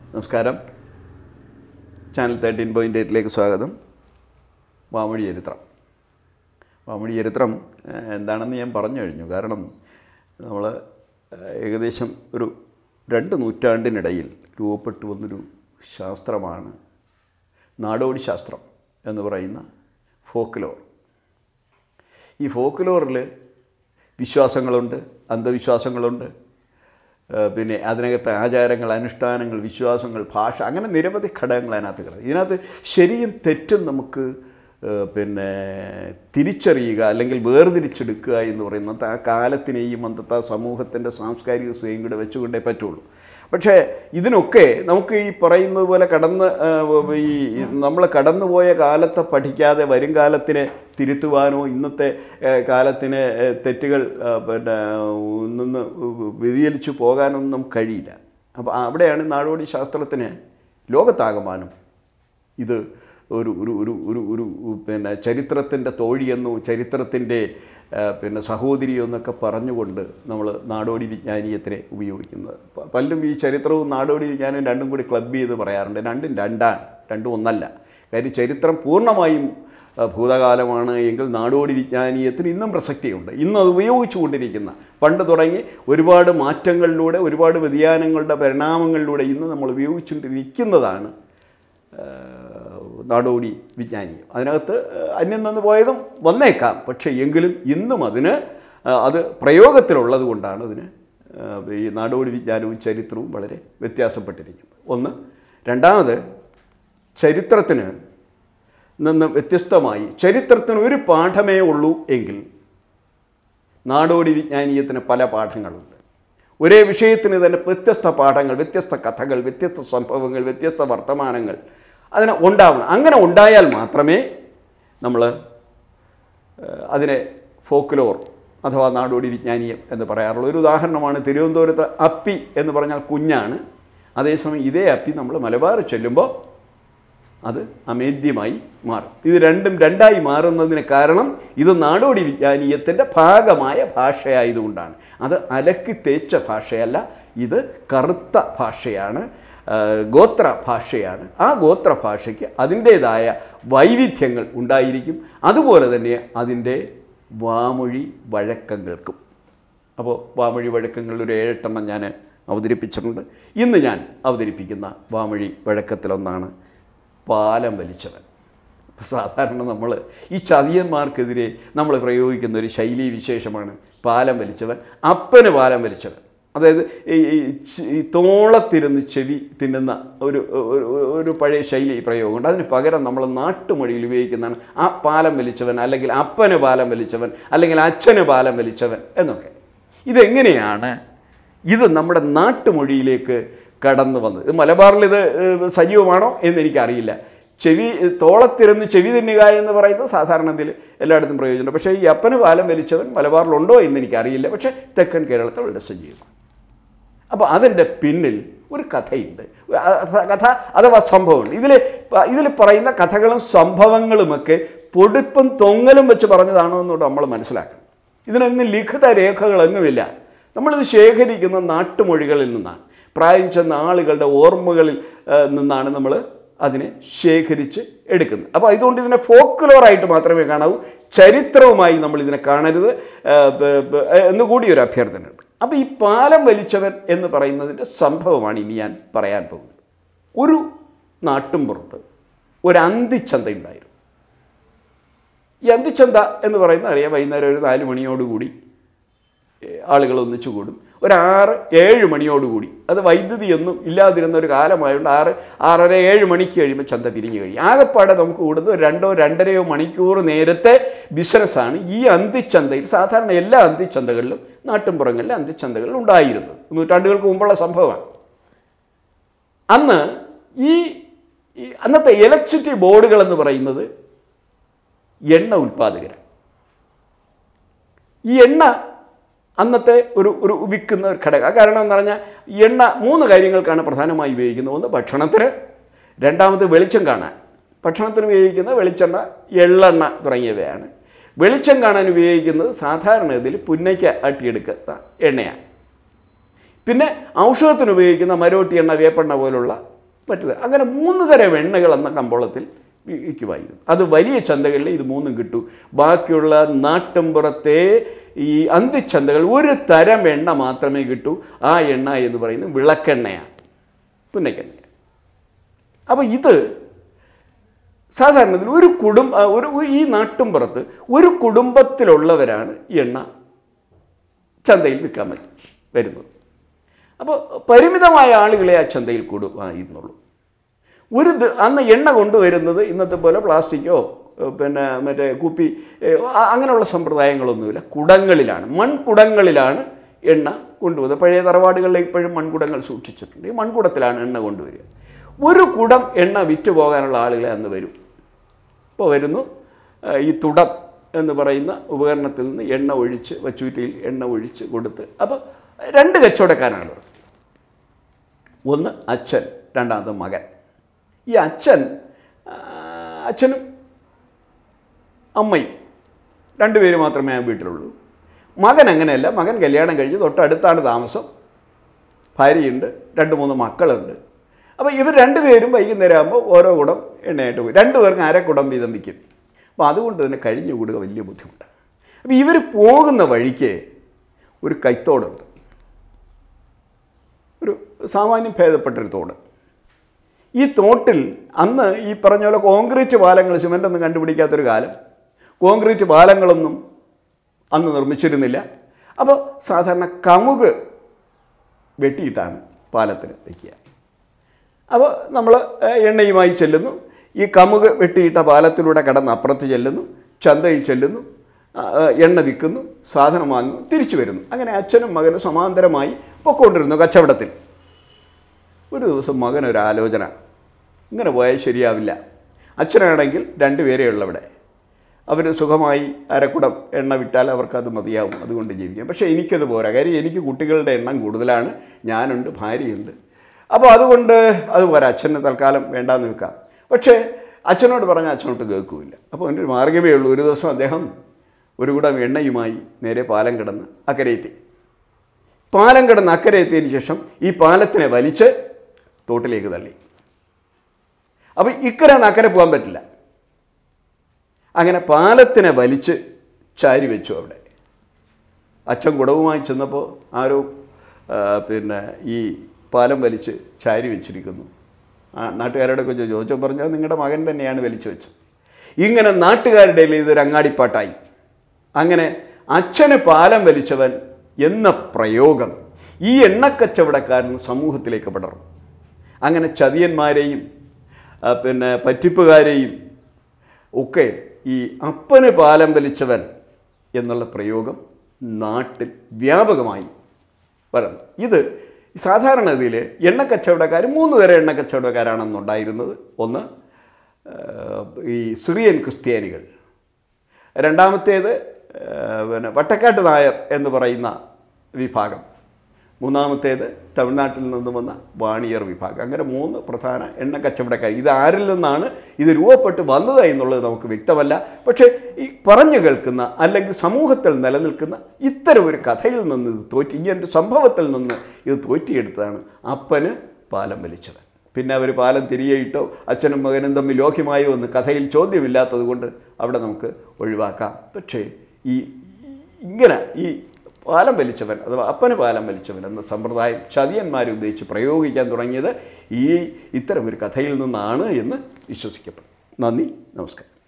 നമസ്കാരം channel thirteen point എയ്റ്റിലേക്ക് സ്വാഗതം വാമൊഴി ചരിത്രം വാമൊഴി ചരിത്രം ഏഹ്, എന്താണെന്ന് ഞാൻ പറഞ്ഞു കഴിഞ്ഞു കാരണം നമ്മൾ ഏകദേശം ഒരു രണ്ട് നൂറ്റാണ്ടിനിടയിൽ രൂപപ്പെട്ടു വന്നൊരു ശാസ്ത്രമാണ് നാടോടി ശാസ്ത്രം എന്ന് പറയുന്ന ഫോക്ക്ലോർ ഈ ഫോക്ക്ലോറിൽ വിശ്വാസങ്ങളുണ്ട് അന്ധവിശ്വാസങ്ങളുണ്ട് ഏഹ് പിന്നെ അതിനകത്ത് ആചാരങ്ങൾ അനുഷ്ഠാനങ്ങൾ വിശ്വാസങ്ങൾ ഭാഷ അങ്ങനെ നിരവധി ഘടകങ്ങൾ അതിനകത്ത് കിടക്കും ഇതിനകത്ത് ശരിയും തെറ്റും നമുക്ക് ഏഹ് പിന്നെ തിരിച്ചറിയുക അല്ലെങ്കിൽ വേർതിരിച്ചെടുക്കുക എന്ന് പറയുന്നത് ആ കാലത്തിനെയും അന്നത്തെ ആ സമൂഹത്തിൻ്റെ സാംസ്കാരിക സ്വയം കൂടെ വെച്ചുകൊണ്ടേ പറ്റുള്ളൂ പക്ഷേ ഇതിനൊക്കെ നമുക്ക് ഈ പറയുന്നത് പോലെ കടന്ന് ഏഹ്, ഈ നമ്മൾ കടന്നുപോയ കാലത്തെ പഠിക്കാതെ വരും കാലത്തിനെ തിരുത്തുവാനോ ഇന്നത്തെ ഏഹ്, കാലത്തിന് ഏഹ്, തെറ്റുകൾ ഏഹ്, പിന്നെ നിന്ന് വ്യതിചലിച്ചു പോകാനൊന്നും നമുക്ക് കഴിയില്ല അപ്പോൾ അവിടെയാണ് നാടോടി ശാസ്ത്രത്തിന് ലോകത്താകമാനം ഇത് ഒരു ഒരു ഒരു ഒരു ഒരു പിന്നെ ചരിത്രത്തിൻ്റെ തോഴിയെന്നോ ചരിത്രത്തിൻ്റെ ആ, പിന്നെ സഹോദരിയോ എന്നൊക്കെ പറഞ്ഞുകൊണ്ട് നമ്മൾ നാടോടി വിജ്ഞാനീയത്തിനെ ഉപയോഗിക്കുന്നത് പ- പലരും ഈ ചരിത്രവും നാടോടി വിജ്ഞാനവും രണ്ടും കൂടി ക്ലബ് ചെയ്ത് പറയാറുണ്ട് രണ്ടും രണ്ടാണ് രണ്ടും ഒന്നല്ല കാര്യം ചരിത്രം പൂർണ്ണമായും ആ, ഭൂതകാലമാണ് എങ്കിൽ നാടോടി വിജ്ഞാനീയത്തിന് ഇന്നും പ്രസക്തിയുണ്ട് ഇന്ന് അത് ഉപയോഗിച്ചുകൊണ്ടിരിക്കുന്ന പണ്ട് തുടങ്ങി ഒരുപാട് മാറ്റങ്ങളിലൂടെ ഒരുപാട് വ്യതിയാനങ്ങളുടെ പരിണാമങ്ങളിലൂടെ ഇന്ന് നമ്മൾ ഉപയോഗിച്ചുകൊണ്ടിരിക്കുന്നതാണ് ഏഹ് നാടോടി വിജ്ഞാനീയം അതിനകത്ത് ഏഹ് അന്യം നിന്ന് പോയതും വന്നേക്കാം പക്ഷേ എങ്കിലും ഇന്നും അതിന് ഏഹ് അത് പ്രയോഗത്തിലുള്ളത് കൊണ്ടാണ് അതിന് ഏഹ് ഈ നാടോടി വിജ്ഞാനവും ചരിത്രവും വളരെ വ്യത്യാസപ്പെട്ടിരിക്കുന്നത് ഒന്ന് രണ്ടാമത് ചരിത്രത്തിന് നിന്ന് വ്യത്യസ്തമായി ചരിത്രത്തിന് ഒരു പാഠമേ ഉള്ളൂ എങ്കിൽ നാടോടി വിജ്ഞാനീയത്തിന് പല പാഠങ്ങളുണ്ട് ഒരേ വിഷയത്തിന് തന്നെ വ്യത്യസ്ത പാഠങ്ങൾ വ്യത്യസ്ത കഥകൾ വ്യത്യസ്ത സംഭവങ്ങൾ വ്യത്യസ്ത വർത്തമാനങ്ങൾ അതിന് ഉണ്ടാവണം അങ്ങനെ ഉണ്ടായാൽ മാത്രമേ നമ്മൾ ഏഹ്, അതിനെ ഫോക്ലോർ അഥവാ നാടോടി വിജ്ഞാനീയം എന്ന് പറയാറുള്ളൂ ഒരു ഉദാഹരണമാണ് തിരുവനന്തപുരത്ത് അപ്പി എന്ന് പറഞ്ഞാൽ കുഞ്ഞാണ് അതേസമയം ഇതേ അപ്പി നമ്മൾ മലബാർ ചെല്ലുമ്പോൾ അത് അമേദ്യമായി മാറും ഇത് രണ്ടും രണ്ടായി മാറുന്നതിന് കാരണം ഇത് നാടോടി വിജ്ഞാനീയത്തിൻ്റെ ഭാഗമായ ഭാഷയായതുകൊണ്ടാണ് അത് അലക്കി തേച്ച ഭാഷയല്ല ഇത് കറുത്ത ഭാഷയാണ് ആ, ഗോത്ര ഭാഷയാണ് ആ ഗോത്ര ഭാഷയ്ക്ക് അതിൻ്റേതായ വൈവിധ്യങ്ങൾ ഉണ്ടായിരിക്കും അതുപോലെ തന്നെ അതിൻ്റെ വാമൊഴി വഴക്കങ്ങൾക്കും അപ്പോൾ വാമൊഴി വഴക്കങ്ങളിൽ ഒരു ഏഴെട്ടെണ്ണം ഞാൻ അവതരിപ്പിച്ചിട്ടുണ്ട് ഇന്ന് ഞാൻ അവതരിപ്പിക്കുന്ന വാമൊഴി വഴക്കത്തിലൊന്നാണ് പാലം വലിച്ചവൻ സാധാരണ നമ്മൾ ഈ ചതിയന്മാർക്കെതിരെ നമ്മൾ പ്രയോഗിക്കുന്ന ഒരു ശൈലീ വിശേഷമാണ് പാലം വലിച്ചവൻ അപ്പന് പാലം വലിച്ചവൻ അതായത് ഈ ഈ ച്- ഈ തോളത്തിരുന്ന് ചെവി തിന്നുന്ന ഒരു ഒരു- ഒരു പഴയ ശൈലി പ്രയോഗമുണ്ട് അതിന് പകരം നമ്മൾ നാട്ടുമൊഴിയിൽ ഉപയോഗിക്കുന്നതാണ് ആ പാലം വലിച്ചവൻ അല്ലെങ്കിൽ അപ്പന് പാലം വലിച്ചവൻ അല്ലെങ്കിൽ അച്ഛന് പാലം വലിച്ചവൻ എന്നൊക്കെ ഇതെങ്ങനെയാണ് ഇത് നമ്മുടെ നാട്ടുമൊഴിയിലേക്ക് കടന്നു വന്നത് ഇത് മലബാറിൽ ഇത് ഏഹ്, സജീവമാണോ എന്ന് എനിക്കറിയില്ല ചെവി തോളത്തിരുന്ന് ചെവി തിന്നുക എന്ന് പറയുന്നത് സാധാരണത്തിൽ എല്ലായിടത്തും പ്രയോജനം പക്ഷേ ഈ അപ്പന് പാലം വലിച്ചവൻ മലബാറിലുണ്ടോ എന്ന് എനിക്കറിയില്ല പക്ഷേ തെക്കൻ കേരളത്തിൽ വളരെ സജീവമാണ് അപ്പോൾ അതിൻ്റെ പിന്നിൽ ഒരു കഥയുണ്ട് അ- കഥ അഥവാ സംഭവമുണ്ട് ഇതിൽ ഇതിൽ പറയുന്ന കഥകളും സംഭവങ്ങളുമൊക്കെ പൊടിപ്പും തൊങ്ങലും വെച്ച് പറഞ്ഞതാണോ എന്നോട് നമ്മൾ മനസ്സിലാക്കണം ഇതിനൊന്നും ലിഖിത രേഖകളൊന്നുമില്ല നമ്മളിത് ശേഖരിക്കുന്ന നാട്ടുമൊഴികളിൽ നിന്നാണ് പ്രായം ചെന്ന ആളുകളുടെ ഓർമ്മകളിൽ ആ, നിന്നാണ് നമ്മൾ അതിനെ ശേഖരിച്ച് എടുക്കുന്നത് അപ്പോൾ അതുകൊണ്ട് ഇതിനെ ഫോക്ലോറായിട്ട് മാത്രമേ കാണാവൂ ചരിത്രവുമായി നമ്മൾ ഇതിനെ കാണരുത് ആ, ബ- ബ- എന്നുകൂടി ഒരു അഭ്യർത്ഥനയുണ്ട് അപ്പോൾ ഈ പാലം വലിച്ചവൻ എന്ന് പറയുന്നതിൻ്റെ സംഭവമാണ് ഇനി ഞാൻ പറയാൻ പോകുന്നത് ഒരു നാട്ടുംപുറത്ത് ഒരു അന്തിച്ചന്ത ഉണ്ടായിരുന്നു ഈ അന്തിച്ചന്ത എന്ന് പറയുന്നത് അറിയാം വൈകുന്നേരം ഒരു നാല് മണിയോടുകൂടി ഏഹ്, ആളുകൾ ഒന്നിച്ചു കൂടും ഒരു ആറ് ഏഴ് മണിയോടുകൂടി അത് വൈദ്യുതിയൊന്നും ഇല്ലാതിരുന്ന ഒരു കാലമായതുകൊണ്ട് ആറ് ആറര ഏഴ് മണിക്ക് കഴിയുമ്പോൾ ചന്ത പിരിഞ്ഞു കഴിയും ആകെപ്പാടെ നമുക്ക് കൂടുന്നത് ഒരു രണ്ടോ രണ്ടരയോ മണിക്കൂർ നേരത്തെ ബിസിനസ്സാണ് ഈ അന്തിച്ചന്തയിൽ സാധാരണ എല്ലാ അന്തിച്ചന്തകളിലും നാട്ടിൻപുറങ്ങളിലെ അന്തിച്ചന്തകളിൽ ഉണ്ടായിരുന്നത് നൂറ്റാണ്ടുകൾക്ക് മുമ്പുള്ള സംഭവമാണ് അന്ന് ഈ ഈ അന്നത്തെ ഇലക്ട്രിസിറ്റി ബോർഡുകൾ എന്ന് പറയുന്നത് എണ്ണ ഉൽപ്പാദകരാണ് ഈ എണ്ണ അന്നത്തെ ഒരു ഒരു വിൽക്കുന്ന ഒരു ഘടകം കാരണം എന്ന് പറഞ്ഞാൽ ഈ എണ്ണ മൂന്ന് കാര്യങ്ങൾക്കാണ് പ്രധാനമായി ഉപയോഗിക്കുന്നത് ഒന്ന് ഭക്ഷണത്തിന് രണ്ടാമത് വെളിച്ചം കാണാൻ ഭക്ഷണത്തിന് ഉപയോഗിക്കുന്നത് വെളിച്ചെണ്ണ എള്ളെണ്ണ തുടങ്ങിയവയാണ് വെളിച്ചം കാണാൻ ഉപയോഗിക്കുന്നത് സാധാരണ ഇതിൽ പുന്നയ്ക്ക് ആട്ടിയെടുക്കുന്ന എണ്ണയാണ് പിന്നെ ഔഷധത്തിന് ഉപയോഗിക്കുന്ന മരോട്ടി എണ്ണ വേപ്പെണ്ണ പോലുള്ള പറ്റില്ല അങ്ങനെ മൂന്ന് തരം എണ്ണകൾ എന്ന കമ്പോളത്തിൽ വി- വിൽക്കുമായിരുന്നു അത് വലിയ ചന്തകളിൽ ഇത് മൂന്നും കിട്ടൂ ബാക്കിയുള്ള നാട്ടിൻപുറത്തെ ഈ അന്തിച്ചന്തകൾ ഒരു തരം എണ്ണ മാത്രമേ കിട്ടൂ ആ എണ്ണ എന്ന് പറയുന്നത് വിളക്കെണ്ണയാണ് പുന്നക്കെണ്ണ അപ്പോൾ ഇത് സാധാരണത്തിൽ ഒരു കുടും ആ, ഒരു ഈ നാട്ടിൻപുറത്ത് ഒരു കുടുംബത്തിലുള്ളവരാണ് ഈ എണ്ണ ചന്തയിൽ വിൽക്കാൻ പറ്റും വരുന്നത് അപ്പോൾ പരിമിതമായ ആളുകളെ ആ ചന്തയിൽ കൂടുമായിരുന്നുള്ളൂ ഒരു ദ- അന്ന് എണ്ണ കൊണ്ടുവരുന്നത് ഇന്നത്തെ പോലെ പ്ലാസ്റ്റിക്കോ ഏഹ് പിന്നെ മറ്റേ കുപ്പി ഏഹ് അ- അങ്ങനെയുള്ള സമ്പ്രദായങ്ങളൊന്നുമില്ല കുടങ്ങളിലാണ് മൺകുടങ്ങളിലാണ് എണ്ണ കൊണ്ടുവന്നത് പഴയ തറവാടുകളിൽ ഇപ്പോഴും മൺകുടങ്ങൾ സൂക്ഷിച്ചിട്ടുണ്ട് ഈ മൺകുടത്തിലാണ് എണ്ണ കൊണ്ടുവരിക ഒരു കുടം എണ്ണ വിറ്റ് പോകാനുള്ള ആളുകളെ അന്ന് വരും ഇപ്പോൾ വരുന്നു ഏഹ് ഈ തുടം എന്ന് പറയുന്ന ഉപകരണത്തിൽ നിന്ന് എണ്ണ ഒഴിച്ച് വച്ചൂറ്റിയിൽ എണ്ണ ഒഴിച്ച് കൊടുത്ത് അപ്പോൾ രണ്ട് കച്ചവടക്കാരാണ് ഒന്ന് അച്ഛൻ രണ്ടാമത് മകൻ ഈ അച്ഛൻ ആ, അച്ഛനും അമ്മയും രണ്ടുപേര് മാത്രമേ ആ വീട്ടിലുള്ളൂ മകൻ അങ്ങനെയല്ല മകൻ കല്യാണം കഴിഞ്ഞ് തൊട്ടടുത്താണ് താമസം ഭാര്യയുണ്ട് രണ്ട് മൂന്ന് മക്കളുണ്ട് അപ്പോൾ ഇവർ രണ്ടുപേരും വൈകുന്നേരം ആകുമ്പോൾ ഓരോ കുടം എണ്ണയായിട്ട് പോയി രണ്ടു പേർക്ക് അര കുടം വീതം വിൽക്കും അപ്പോൾ അതുകൊണ്ട് തന്നെ കഴിഞ്ഞു കൂടുക വലിയ ബുദ്ധിമുട്ടാണ് അപ്പോൾ ഇവർ പോകുന്ന വഴിക്ക് ഒരു കൈത്തോടുണ്ട് ഒരു സാമാന്യം ഭേദപ്പെട്ടൊരു തോട് ഈ തോട്ടിൽ അന്ന് ഈ പറഞ്ഞ പോലെ കോൺക്രീറ്റ് പാലങ്ങൾ സിമൻ്റ് ഒന്നും കണ്ടുപിടിക്കാത്തൊരു കാലം കോൺക്രീറ്റ് പാലങ്ങളൊന്നും അന്ന് നിർമ്മിച്ചിരുന്നില്ല അപ്പോൾ സാധാരണ കമുക് വെട്ടിയിട്ടാണ് പാലത്തിന് വയ്ക്കുക അപ്പോൾ നമ്മൾ എണ്ണയുമായി ചെല്ലുന്നു ഈ കമുക് വെട്ടിയിട്ട പാലത്തിലൂടെ കടന്ന് അപ്പുറത്ത് ചെല്ലുന്നു ചന്തയിൽ ചെല്ലുന്നു ആ, ആ, എണ്ണ വിൽക്കുന്നു സാധനം വാങ്ങുന്നു തിരിച്ചു വരുന്നു അങ്ങനെ അച്ഛനും മകനും സമാന്തരമായി പൊക്കോണ്ടിരുന്നു കച്ചവടത്തിൽ ഒരു ദിവസം മകനൊരു ആലോചന ഇങ്ങനെ പോയാൽ ശരിയാവില്ല അച്ഛനാണെങ്കിൽ രണ്ടുപേരേ ഉള്ളവിടെ അവർ സുഖമായി അരക്കുടം എണ്ണ വിട്ടാൽ അവർക്കത് മതിയാവും അതുകൊണ്ട് ജീവിക്കാം പക്ഷേ എനിക്കത് പോരാ കാര്യം എനിക്ക് കുട്ടികളുടെ എണ്ണം കൂടുതലാണ് ഞാനുണ്ട് ഭാര്യയുണ്ട് അപ്പോൾ അതുകൊണ്ട് അത് പോരാ അച്ഛന് തൽക്കാലം വേണ്ടാന്ന് വെക്കാം പക്ഷേ അച്ഛനോട് പറഞ്ഞാൽ അച്ഛനോട്ട് കേൾക്കില്ല അപ്പോൾ എൻ്റെ ഒരു മാർഗ്ഗമേ ഉള്ളൂ ഒരു ദിവസം അദ്ദേഹം ഒരു കുടം എണ്ണയുമായി നേരെ പാലം കിടന്ന് അക്കരെ എത്തി പാലം കിടന്ന് അക്കരെ എത്തിയതിന് ശേഷം ഈ പാലത്തിനെ വലിച്ച് തോട്ടിലേക്ക് തള്ളി അപ്പോൾ ഇക്കരെ നിന്ന് അക്കരെ പോകാൻ പറ്റില്ല അങ്ങനെ പാലത്തിനെ വലിച്ച് ചാരി വെച്ചു അവിടെ അച്ഛൻ കുടവുമായി ചെന്നപ്പോൾ ആരോ ആ, പിന്നെ ഈ പാലം വലിച്ച് ചാരി വെച്ചിരിക്കുന്നു ആ നാട്ടുകാരോടൊക്കെ ചോ- ചോദിച്ചപ്പോൾ പറഞ്ഞാൽ നിങ്ങളുടെ മകൻ തന്നെയാണ് വലിച്ചു വെച്ചത് ഇങ്ങനെ നാട്ടുകാരുടെ ഇടയിൽ ഇതൊരു അങ്ങാടിപ്പാട്ടായി അങ്ങനെ അച്ഛന് പാലം വലിച്ചവൻ എന്ന പ്രയോഗം ഈ എണ്ണക്കച്ചവടക്കാരൻ സമൂഹത്തിലേക്ക് പടർന്നു അങ്ങനെ ചതിയന്മാരെയും ആ, പിന്നെ പറ്റിപ്പുകാരെയും ഒക്കെ ഈ അപ്പന് പാലം വലിച്ചവൻ എന്നുള്ള പ്രയോഗം നാട്ടിൽ വ്യാപകമായി വരുന്നു ഇത് സാധാരണഗതിയിൽ എണ്ണക്കച്ചവടക്കാർ മൂന്ന് തരം എണ്ണക്കച്ചവടക്കാരാണെന്നുണ്ടായിരുന്നത് ഒന്ന് ആ, ഈ സിറിയൻ ക്രിസ്ത്യാനികൾ രണ്ടാമത്തേത് ആ, പിന്നെ വട്ടക്കാട്ട് നായർ എന്ന് പറയുന്ന വിഭാഗം മൂന്നാമത്തേത് തമിഴ്നാട്ടിൽ നിന്നും വന്ന വാണിയർ വിഭാഗം അങ്ങനെ മൂന്ന് പ്രധാന എണ്ണ കച്ചവടക്കാർ ഇത് ആരിൽ നിന്നാണ് ഇത് രൂപപ്പെട്ട് വന്നത് എന്നുള്ളത് നമുക്ക് വ്യക്തമല്ല പക്ഷേ ഈ പറഞ്ഞു കേൾക്കുന്ന അല്ലെങ്കിൽ സമൂഹത്തിൽ നിലനിൽക്കുന്ന ഇത്തരം ഒരു കഥയിൽ നിന്ന് ഇത് തോറ്റി ഇങ്ങനൊരു സംഭവത്തിൽ നിന്ന് ഇത് തോറ്റിയെടുത്തതാണ് അപ്പന് പാലം വലിച്ചവൻ പിന്നെ അവർ പാലം തിരികെ ഇട്ടോ അച്ഛനും മകനും തമ്മിൽ ലോഹ്യമായോ എന്ന് കഥയിൽ ചോദ്യമില്ലാത്തത് കൊണ്ട് അവിടെ നമുക്ക് ഒഴിവാക്കാം പക്ഷേ ഈ ഇങ്ങനെ ഈ പാലം വലിച്ചവൻ അഥവാ അപ്പന് പാലം വലിച്ചവൻ എന്ന സമ്പ്രദായം ചതിയന്മാരെ ഉദ്ദേശിച്ച് പ്രയോഗിക്കാൻ തുടങ്ങിയത് ഈ ഇത്തരം ഒരു കഥയിൽ നിന്നാണ് എന്ന് വിശ്വസിക്കപ്പെടും നന്ദി നമസ്കാരം